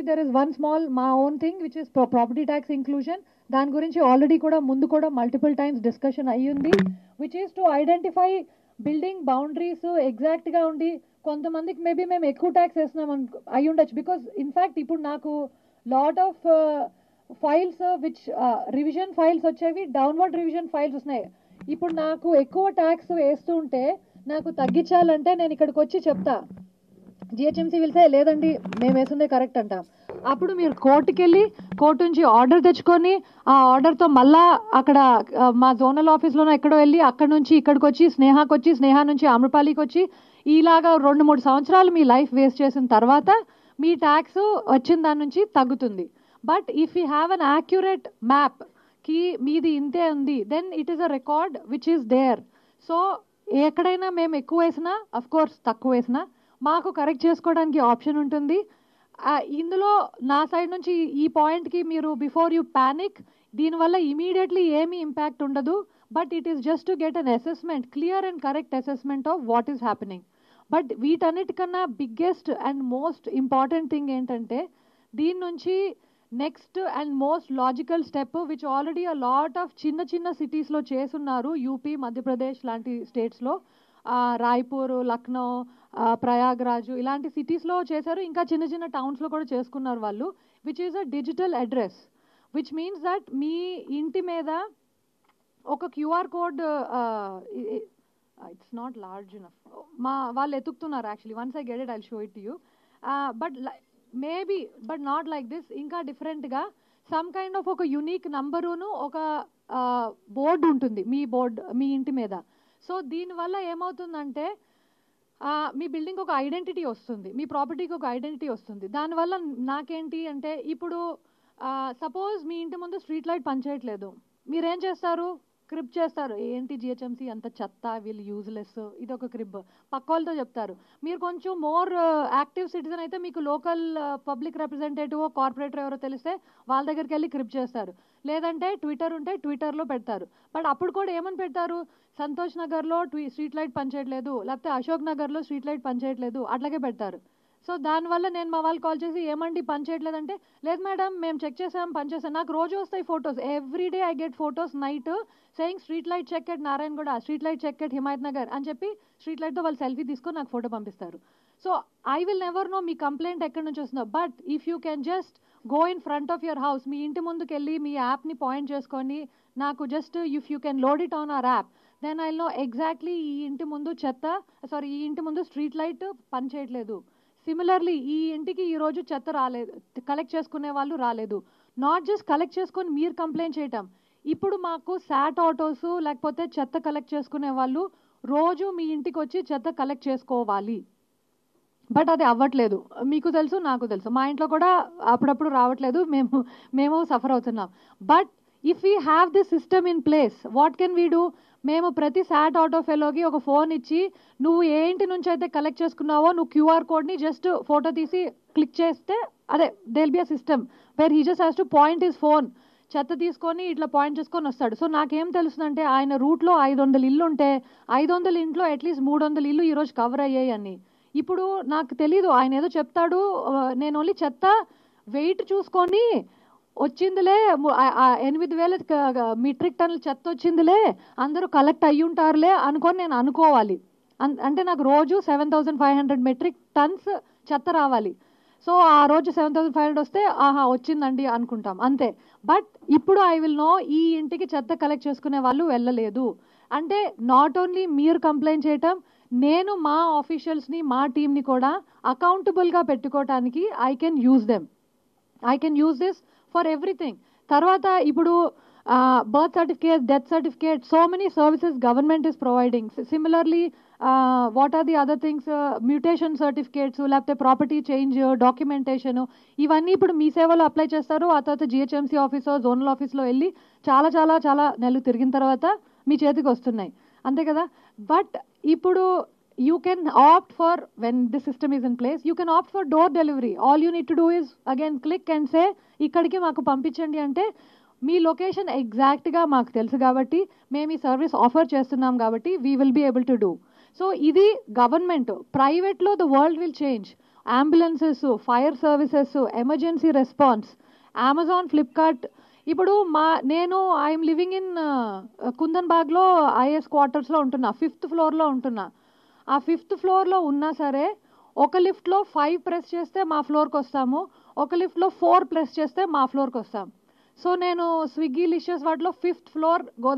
there is one small మా own thing which is property tax inclusion దాని గురించి already కూడా ముందు కూడా మల్టిపుల్ టైమ్స్ డిస్కషన్ అయ్యింది which is to identify building boundaries ఎగ్జాక్ట్గా ఉండి కొంతమందికి మేబీ మేము ఎక్కువ ట్యాక్స్ వేస్తున్నాం అనుకో అయి ఉండొచ్చు బికాస్ ఇన్ఫ్యాక్ట్ ఇప్పుడు నాకు lot of files which revision files వచ్చేవి డౌన్వర్డ్ రివిజన్ ఫైల్స్ వస్తున్నాయి ఇప్పుడు నాకు ఎక్కువ ట్యాక్స్ వేస్తూ ఉంటే నాకు తగ్గించాలంటే నేను ఇక్కడికి వచ్చి చెప్తా జిహెచ్ఎంసీ వెళ్తే లేదండి మేము వేసిందే కరెక్ట్ అంటాం అప్పుడు మీరు కోర్టుకి వెళ్ళి కోర్టు నుంచి ఆర్డర్ తెచ్చుకొని ఆ ఆర్డర్తో మళ్ళా అక్కడ ఆ, మా జోనల్ ఆఫీస్లోనో ఎక్కడో వెళ్ళి అక్కడ నుంచి ఇక్కడికి వచ్చి స్నేహాకి వచ్చి స్నేహ నుంచి అమృపాలికి వచ్చి ఇలాగా రెండు మూడు సంవత్సరాలు మీ లైఫ్ వేస్ట్ చేసిన తర్వాత మీ ట్యాక్స్ వచ్చిన దాని నుంచి తగ్గుతుంది but if you have an accurate map కి మీది ఇంతే ఉంది then it is a record which is there so ఎక్కడైనా మేము ఎక్కువ వేసినా అఫ్ కోర్స్ తక్కువ వేసినా మాకు కరెక్ట్ చేసుకోవడానికి ఆప్షన్ ఉంటుంది ఆ, ఇందులో నా సైడ్ నుంచి ఈ పాయింట్కి మీరు బిఫోర్ యూ ప్యానిక్ దీనివల్ల ఇమీడియట్లీ ఏమీ ఇంపాక్ట్ ఉండదు but it is just to get an assessment clear and correct assessment of what is happening but వీటన్నిటికన్నా biggest and most important thing ఏంటంటే దీని నుంచి next and most logical step which already a lot of చిన్న చిన్న సిటీస్లో చేసున్నారు UP Madhya Pradesh లాంటి స్టేట్స్లో రాయ్పూర్ లక్నో ఆ, ప్రయాగ్రాజ్ ఇలాంటి సిటీస్లో చేశారు ఇంకా చిన్న చిన్న టౌన్స్లో కూడా చేసుకున్నారు వాళ్ళు which is a digital address which means that మీ ఇంటి మీద ఒక QR code it's not large enough మా వాళ్ళు ఎతుకుతున్నారు actually once I get it I show it you but maybe but not like this ఇంకా డిఫరెంట్గా సమ్ కైండ్ ఆఫ్ ఒక యునీక్ నంబరును ఒక బోర్డు ఉంటుంది మీ బోర్డు మీ ఇంటి మీద సో దీనివల్ల ఏమవుతుందంటే ఆ, మీ బిల్డింగ్ ఒక ఐడెంటిటీ వస్తుంది మీ ప్రాపర్టీకి ఒక ఐడెంటిటీ వస్తుంది దానివల్ల నాకేంటి అంటే ఇప్పుడు సపోజ్ మీ ఇంటి ముందు స్ట్రీట్ లైట్ పనిచేయట్లేదు మీరేం చేస్తారు క్రిబ్ చేస్తారు ఏంటి జిహెచ్ఎంసీ అంత చెత్త వీళ్ళు యూజ్లెస్ ఇది ఒక క్రిబ్ పక్క వాళ్ళతో చెప్తారు మీరు కొంచెం మోర్ యాక్టివ్ సిటిజన్ అయితే మీకు లోకల్ పబ్లిక్ రిప్రజెంటేటివ్ కార్పొరేటర్ ఎవరో తెలిస్తే వాళ్ళ దగ్గరికి వెళ్ళి క్రిబ్ చేస్తారు లేదంటే ట్విట్టర్ ఉంటే ట్విట్టర్లో పెడతారు బట్ అప్పుడు కూడా ఏమని పెడతారు సంతోష్ నగర్లో ట్వీ స్ట్రీట్ లైట్ పనిచేయట్లేదు లేకపోతే అశోక్ నగర్లో స్ట్రీట్ లైట్ పనిచేయట్లేదు అట్లాగే పెడతారు సో దానివల్ల నేను మా వాళ్ళు కాల్ చేసి ఏమండి పని చేయట్లేదంటే లేదు మేడం మేము చెక్ చేసాం పని చేసాం నాకు రోజు వస్తాయి photos every day I get photos night saying street light check at Narayana కూడా street light check at Himayat Nagar అని చెప్పి స్ట్రీట్ లైట్తో వాళ్ళు సెల్ఫీ తీసుకొని నాకు ఫోటో పంపిస్తారు so I will never know మీ కంప్లైంట్ ఎక్కడి నుంచి వస్తుందో but if you can just go in front of your house మీ ఇంటి ముందుకు వెళ్ళి మీ యాప్ని పాయింట్ చేసుకొని నాకు just if you can load it on our app then I know exactly ఈ ఇంటి ముందు చెత్త సారీ ఈ ఇంటి ముందు స్ట్రీట్ లైట్ పని చేయట్లేదు సిమిలర్లీ ఈ ఇంటికి ఈ రోజు చెత్త రాలేదు కలెక్ట్ చేసుకునే వాళ్ళు రాలేదు నాట్ జస్ట్ కలెక్ట్ చేసుకొని మీరు కంప్లైంట్ చేయటం ఇప్పుడు మాకు శాట్ ఆటోస్ లేకపోతే చెత్త కలెక్ట్ చేసుకునే వాళ్ళు రోజు మీ ఇంటికి వచ్చి చెత్త కలెక్ట్ చేసుకోవాలి బట్ అది అవ్వట్లేదు మీకు తెలుసు నాకు తెలుసు మా ఇంట్లో కూడా అప్పుడప్పుడు రావట్లేదు మేము మేము సఫర్ అవుతున్నాం but if we have this system in place what can we do మేము ప్రతి శాట్ ఆటో ఫెలోకి ఒక ఫోన్ ఇచ్చి నువ్వు ఏ ఇంటి నుంచి అయితే కలెక్ట్ చేసుకున్నావో నువ్వు క్యూఆర్ కోడ్ని జస్ట్ ఫోటో తీసి క్లిక్ చేస్తే అదే there'll be a system where he just has to point is phone చెత్త తీసుకొని ఇట్లా పాయింట్ చేసుకొని వస్తాడు సో నాకేం తెలుస్తుందంటే ఆయన రూట్లో ఐదు వందల ఇల్లు ఉంటే ఐదు వందల ఇంట్లో అట్లీస్ట్ మూడు వందల ఇల్లు ఈరోజు కవర్ అయ్యాయి అని ఇప్పుడు నాకు తెలీదు ఆయన ఏదో చెప్తాడు ఆ, నేను ఓన్లీ చెత్త వెయిట్ చూసుకొని వచ్చిందిలే ము- ఆ- ఆ ఎనిమిది వేల మెట్రిక్ టన్నుల చెత్త వచ్చిందిలే అందరూ కలెక్ట్ అయ్యి ఉంటారులే అనుకొని నేను అనుకోవాలి అన్- అంటే నాకు రోజు seven thousand five hundred metric tons చెత్త రావాలి సో ఆ రోజు సెవెన్ థౌసండ్ ఫైవ్ హండ్రెడ్ వస్తే ఆహా వచ్చిందండి అనుకుంటాం అంతే బట్ ఇప్పుడు ఐ విల్ నో ఈ ఇంటికి చెత్త కలెక్ట్ చేసుకునే వాళ్ళు వెళ్ళలేదు అంటే నాట్ ఓన్లీ మీరు కంప్లైంట్ చేయటం నేను మా ఆఫీషియల్స్ని మా టీంని కూడా అకౌంటబుల్గా పెట్టుకోవటానికి I can use them I can use this for everything తర్వాత ఇప్పుడు birth certificate death certificate so many services government is providing similarly what are the other things mutation certificates లేకపోతే ప్రాపర్టీ చేంజ్ డాక్యుమెంటేషన్ ఇవన్నీ ఇప్పుడు మీ సేవలో apply చేస్తారు ఆ తర్వాత GHMC ఆఫీసో zonal ఆఫీస్లో వెళ్ళి చాలా చాలా చాలా నెలలు తిరిగిన తర్వాత మీ చేతికి వస్తున్నాయి అంతే కదా బట్ ఇప్పుడు you can opt for when this system is in place you can opt for door delivery all you need to do is again click and say ఇక్కడికి మాకు పంపించండి అంటే మీ లొకేషన్ ఎగ్జాక్ట్గా మాకు తెలుసు కాబట్టి మేము ఈ సర్వీస్ ఆఫర్ చేస్తున్నాం కాబట్టి we will be able to do so ఇది గవర్నమెంట్ ప్రైవేట్లో the world will change ambulances fire services emergency response Amazon Flipkart ఇప్పుడు మా నేను ఐఎమ్ లివింగ్ ఇన్ కుందన్ బాగ్లో ఐఎస్ క్వార్టర్స్లో ఉంటున్నా ఫిఫ్త్ ఫ్లోర్లో ఉంటున్నా ఆ ఫిఫ్త్ ఫ్లోర్లో ఉన్నా సరే ఒక లిఫ్ట్లో ఫైవ్ ప్రెస్ చేస్తే మా ఫ్లోర్కి వస్తాము ఒక లిఫ్ట్లో ఫోర్ ప్రెస్ చేస్తే మా ఫ్లోర్కి వస్తాం సో నేను స్విగ్గీ లిషియస్ వాటిలో ఫిఫ్త్ ఫ్లోర్ గోదావరి